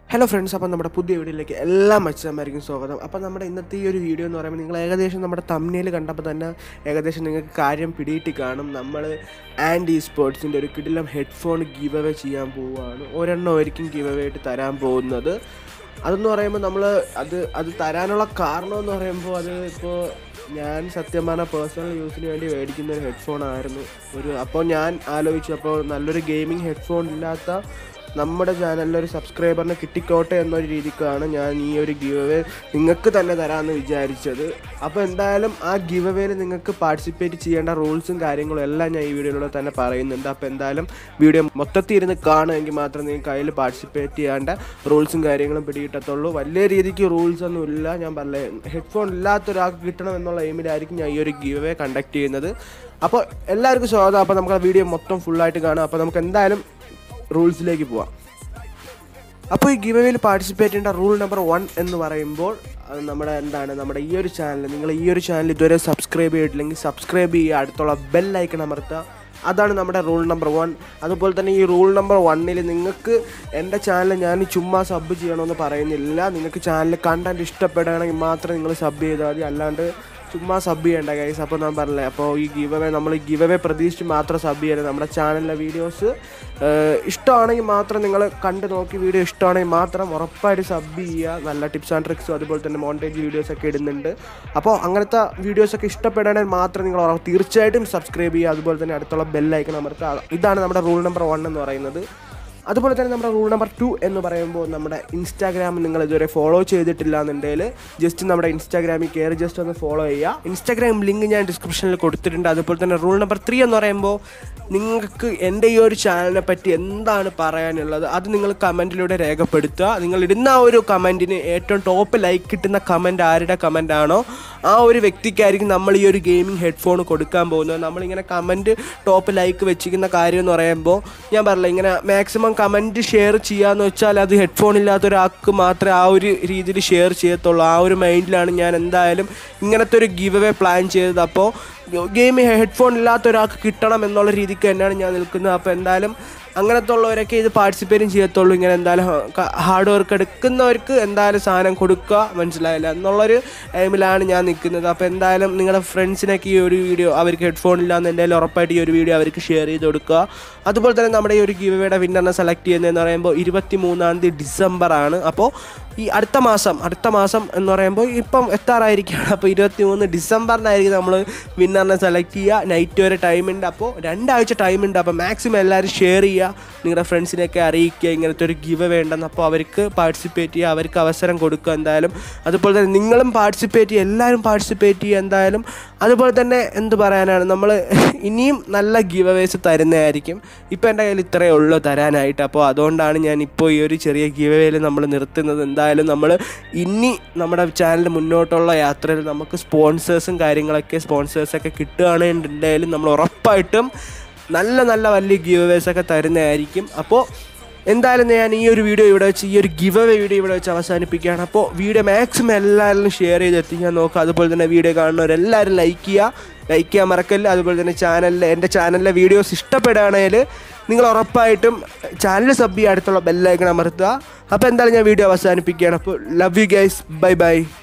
hello friends അപ്പം നമ്മുടെ പുതിയ വീഡിയോയിലേക്ക് എല്ലാ മച്ചന്മാർക്കും സ്വാഗതം അപ്പം നമ്മുടെ ഇന്നത്തെ ഈ ഒരു വീഡിയോ എന്ന് പറയുമ്പോൾ നിങ്ങൾ ഏകദേശം നമ്മുടെ തമ്മിൽ കണ്ടപ്പോൾ തന്നെ ഏകദേശം നിങ്ങൾക്ക് കാര്യം പിടിയിട്ട് കാണും നമ്മൾ ആൻഡ് ഈ സ്പോർട്സിൻ്റെ ഒരു കിടിലം ഹെഡ്ഫോൺ ഗീവ് അവേ ചെയ്യാൻ പോവുകയാണ് ഒരെണ്ണം ഒരിക്കലും ഗീവ് അവേ ആയിട്ട് തരാൻ പോകുന്നത് അതെന്ന് പറയുമ്പോൾ നമ്മൾ അത് അത് തരാനുള്ള കാരണം എന്ന് പറയുമ്പോൾ അത് ഇപ്പോൾ ഞാൻ സത്യം പറഞ്ഞ പേഴ്സണൽ യൂസിന് വേണ്ടി മേടിക്കുന്ന ഒരു ഹെഡ്ഫോൺ ആയിരുന്നു ഒരു അപ്പോൾ ഞാൻ ആലോചിച്ചു അപ്പോൾ നല്ലൊരു ഗെയിമിംഗ് ഹെഡ്ഫോൺ ഇല്ലാത്ത നമ്മുടെ ചാനലിൽ ഒരു സബ്സ്ക്രൈബറിന് കിട്ടിക്കോട്ടെ എന്നൊരു രീതിക്കാണ് ഞാൻ ഈ ഒരു ഗിവ് അവേ നിങ്ങൾക്ക് തന്നെ തരാമെന്ന് വിചാരിച്ചത് അപ്പോൾ എന്തായാലും ആ ഗിവ് അവേയിൽ നിങ്ങൾക്ക് പാർട്ടിസിപ്പേറ്റ് ചെയ്യേണ്ട റൂൾസും കാര്യങ്ങളും എല്ലാം ഞാൻ ഈ വീഡിയോയിലൂടെ തന്നെ പറയുന്നുണ്ട് അപ്പോൾ എന്തായാലും വീഡിയോ മൊത്തത്തിൽ ഇരുന്ന് കാണുമെങ്കിൽ മാത്രമേ നിങ്ങൾക്ക് അതിൽ പാർട്ടിസിപ്പേറ്റ് ചെയ്യേണ്ട റൂൾസും കാര്യങ്ങളും പിടികിട്ടത്തുള്ളൂ വലിയ രീതിക്ക് റൂൾസ് ഒന്നും ഇല്ല ഞാൻ പറഞ്ഞ ഹെഡ്ഫോൺ ഇല്ലാത്ത ഒരാൾക്ക് കിട്ടണം എന്നുള്ള എയിമിലായിരിക്കും ഞാൻ ഈ ഒരു ഗിവ് അവേ കണ്ടക്ട് ചെയ്യുന്നത് അപ്പോൾ എല്ലാവർക്കും സ്വാഗതം അപ്പോൾ നമുക്ക് ആ വീഡിയോ മൊത്തം ഫുള്ളായിട്ട് കാണാം അപ്പോൾ നമുക്ക് എന്തായാലും റൂൾസിലേക്ക് പോവാം അപ്പോൾ ഈ ഗിവ് അവേയിൽ പാർട്ടിസിപ്പേറ്റ് ചെയ്യേണ്ട റൂൾ നമ്പർ വൺ എന്ന് പറയുമ്പോൾ അത് നമ്മുടെ എന്താണ് നമ്മുടെ ഈ ഒരു ചാനൽ നിങ്ങൾ ഈ ഒരു ചാനൽ ഇതുവരെ സബ്സ്ക്രൈബ് ചെയ്തിട്ടില്ലെങ്കിൽ സബ്സ്ക്രൈബ് ചെയ്യുക അടുത്തുള്ള ബെൽ ഐക്കൺ അമർത്തുക അതാണ് നമ്മുടെ റൂൾ നമ്പർ വൺ അതുപോലെ തന്നെ ഈ റൂൾ നമ്പർ വണ്ണിൽ നിങ്ങൾക്ക് എൻ്റെ ചാനൽ ഞാൻ ചുമ്മാ സബ് ചെയ്യണമെന്ന് പറയുന്നില്ല നിങ്ങൾക്ക് ചാനൽ കണ്ടൻറ്റ് ഇഷ്ടപ്പെടുകയാണെങ്കിൽ മാത്രം നിങ്ങൾ സബ് ചെയ്താൽ മതി അല്ലാണ്ട് ചുമ്മാ സബ് ചെയ്യേണ്ട ഗൈസ് അപ്പോൾ ഞാൻ പറഞ്ഞില്ലേ അപ്പോൾ ഈ ഗിവ് അവേ നമ്മൾ ഗിവ് അവേ പ്രതീക്ഷിച്ച് മാത്രം സബ് ചെയ്യരുത് നമ്മുടെ ചാനലിലെ വീഡിയോസ് ഇഷ്ടമാണെങ്കിൽ മാത്രം നിങ്ങൾ കണ്ട് നോക്കി വീഡിയോ ഇഷ്ടമാണെങ്കിൽ മാത്രം ഉറപ്പായിട്ട് സബ് ചെയ്യുക നല്ല ടിപ്സ് ആൻഡ് ട്രിക്സും അതുപോലെ തന്നെ മോണ്ടേജ് വീഡിയോസ് ഒക്കെ ഇടുന്നുണ്ട് അപ്പോൾ അങ്ങനത്തെ വീഡിയോസൊക്കെ ഇഷ്ടപ്പെടുകയാണെങ്കിൽ മാത്രം നിങ്ങൾ ഉറ- തീർച്ചയായിട്ടും സബ്സ്ക്രൈബ് ചെയ്യുക അതുപോലെ തന്നെ അടുത്തുള്ള ബെല്ലൈക്കൺ അമർത്തുക ഇതാണ് നമ്മുടെ റൂൾ നമ്പർ വൺ എന്ന് പറയുന്നത് അതുപോലെ തന്നെ നമ്മുടെ റൂൾ നമ്പർ ടു എന്ന് പറയുമ്പോൾ നമ്മുടെ ഇൻസ്റ്റാഗ്രാം നിങ്ങൾ ഇതുവരെ ഫോളോ ചെയ്തിട്ടില്ല എന്നുണ്ടെങ്കിൽ ജസ്റ്റ് നമ്മുടെ ഇൻസ്റ്റാഗ്രാമിൽ കയറി ജസ്റ്റ് ഒന്ന് ഫോളോ ചെയ്യുക ഇൻസ്റ്റാഗ്രാം ലിങ്ക് ഞാൻ ഡിസ്ക്രിപ്ഷനിൽ കൊടുത്തിട്ടുണ്ട് അതുപോലെ തന്നെ റൂൾ നമ്പർ ത്രീ എന്ന് പറയുമ്പോൾ നിങ്ങൾക്ക് എൻ്റെ ഈ ഒരു ചാനലിനെ പറ്റി എന്താണ് പറയാനുള്ളത് അത് നിങ്ങൾ കമൻറ്റിലൂടെ രേഖപ്പെടുത്തുക നിങ്ങൾ ഇടുന്ന ആ ഒരു കമൻറ്റിന് ഏറ്റവും ടോപ്പ് ലൈക്ക് കിട്ടുന്ന കമൻറ്റ് ആരുടെ കമൻ്റ് ആണോ ആ ഒരു വ്യക്തിക്കായിരിക്കും നമ്മൾ ഈ ഒരു ഗെയിമിംഗ് ഹെഡ്ഫോൺ കൊടുക്കാൻ പോകുന്നത് നമ്മളിങ്ങനെ കമൻറ്റ് ടോപ്പ് ലൈക്ക് വെച്ചിരിക്കുന്ന കാര്യം എന്ന് പറയുമ്പോൾ ഞാൻ പറഞ്ഞില്ല ഇങ്ങനെ മാക്സിമം കമൻറ്റ് ഷെയർ ചെയ്യാന്ന് വെച്ചാൽ അത് ഹെഡ്ഫോൺ ഇല്ലാത്ത ഒരാൾക്ക് മാത്രമേ ആ ഒരു രീതിയിൽ ഷെയർ ചെയ്യത്തുള്ളൂ ആ ഒരു മൈൻഡിലാണ് ഞാൻ എന്തായാലും ഇങ്ങനത്തെ ഒരു ഗിവ് അവേ പ്ലാൻ ചെയ്തത് അപ്പോൾ ഗെയിമിംഗ് ഹെഡ്ഫോൺ ഇല്ലാത്ത ഒരാൾക്ക് കിട്ടണം എന്നുള്ള രീതിക്ക് തന്നെയാണ് ഞാൻ നിൽക്കുന്നത് അപ്പോൾ എന്തായാലും അങ്ങനത്തെ ഉള്ളവരൊക്കെ ഇത് പാർട്ടിസിപ്പേറ്റും ചെയ്യത്തുള്ളൂ ഇങ്ങനെ എന്തായാലും ഹാർഡ് വർക്ക് എടുക്കുന്നവർക്ക് എന്തായാലും സാധനം കൊടുക്കുക മനസ്സിലായില്ല എന്നുള്ളൊരു എയിമിലാണ് ഞാൻ നിൽക്കുന്നത് അപ്പോൾ എന്തായാലും നിങ്ങളുടെ ഫ്രണ്ട്സിനൊക്കെ ഈ ഒരു വീഡിയോ അവർക്ക് ഹെഡ്ഫോൺ ഇല്ലാന്ന് എന്തായാലും ഉറപ്പായിട്ട് ഈ ഒരു വീഡിയോ അവർക്ക് ഷെയർ ചെയ്ത് കൊടുക്കുക അതുപോലെ തന്നെ നമ്മുടെ ഈ ഒരു ഗീവയുടെ വിന്നറിനെ സെലക്ട് ചെയ്യുന്നതെന്ന് പറയുമ്പോൾ ഇരുപത്തി മൂന്നാം തീയതി ഡിസംബർ ആണ് അപ്പോൾ ഈ അടുത്ത മാസം അടുത്ത മാസം എന്ന് പറയുമ്പോൾ ഇപ്പം എത്താറായിരിക്കുകയാണ് അപ്പോൾ ഇരുപത്തി മൂന്ന് ഡിസംബറിനായിരിക്കും നമ്മൾ വിന്നറിനെ സെലക്ട് ചെയ്യുക നൈറ്റ് വരെ ടൈമുണ്ട് അപ്പോൾ രണ്ടാഴ്ച ടൈമുണ്ട് അപ്പോൾ മാക്സിമം എല്ലാവരും ഷെയർ ചെയ്യുക നിങ്ങളുടെ ഫ്രണ്ട്സിനെയൊക്കെ അറിയിക്കുക ഇങ്ങനത്തെ ഒരു ഗിവ് വേണ്ടെന്ന് അപ്പോൾ അവർക്ക് പാർട്ടിസിപ്പേറ്റ് ചെയ്യുക അവർക്ക് അവസരം കൊടുക്കുക എന്തായാലും അതുപോലെ തന്നെ നിങ്ങളും പാർട്ടിസിപ്പേറ്റ് ചെയ്യുക എല്ലാവരും പാർട്ടിസിപ്പേറ്റ് ചെയ്യുക എന്തായാലും അതുപോലെ തന്നെ എന്ത് പറയാനാണ് നമ്മൾ ഇനിയും നല്ല ഗിവ് അവേസ് തരുന്നതായിരിക്കും ഇപ്പോൾ എൻ്റെ കയ്യിൽ ഇത്രയേ ഉള്ളൂ തരാനായിട്ട് അപ്പോൾ അതുകൊണ്ടാണ് ഞാൻ ഇപ്പോൾ ഈ ഒരു ചെറിയ ഗിവ് അവേയിൽ നമ്മൾ നിർത്തുന്നത് എന്തായാലും നമ്മൾ ഇനി നമ്മുടെ ചാനൽ മുന്നോട്ടുള്ള യാത്രയിൽ നമുക്ക് സ്പോൺസേഴ്സും കാര്യങ്ങളൊക്കെ സ്പോൺസേഴ്സൊക്കെ കിട്ടുകയാണെന്നുണ്ടെങ്കിലും നമ്മൾ ഉറപ്പായിട്ടും നല്ല നല്ല വലിയ ഗിവ് അവേസ് ഒക്കെ തരുന്നതായിരിക്കും അപ്പോൾ എന്തായാലും ഞാൻ ഈ ഒരു വീഡിയോ ഇവിടെ വെച്ച് ഈ ഒരു ഗിവ് അവേ വീഡിയോ ഇവിടെ വെച്ച് അവസാനിപ്പിക്കുകയാണ് അപ്പോൾ വീഡിയോ മാക്സിമം എല്ലാവരും ഷെയർ ചെയ്ത് എത്തിക്കാൻ നോക്കുക അതുപോലെ തന്നെ വീഡിയോ കാണുന്നവരെല്ലാവരും ലൈക്ക് ചെയ്യുക ലൈക്ക് ചെയ്യാൻ മറക്കല്ല അതുപോലെ തന്നെ ചാനലിൽ എൻ്റെ ചാനലിലെ വീഡിയോസ് ഇഷ്ടപ്പെടുകയാണെങ്കിൽ നിങ്ങൾ ഉറപ്പായിട്ടും ചാനൽ സബ് ചെയ്യുക അടുത്തുള്ള ബെല്ലൈക്കൺ അമർത്തുക അപ്പോൾ എന്തായാലും ഞാൻ വീഡിയോ അവസാനിപ്പിക്കുകയാണ് അപ്പോൾ love you guys bye by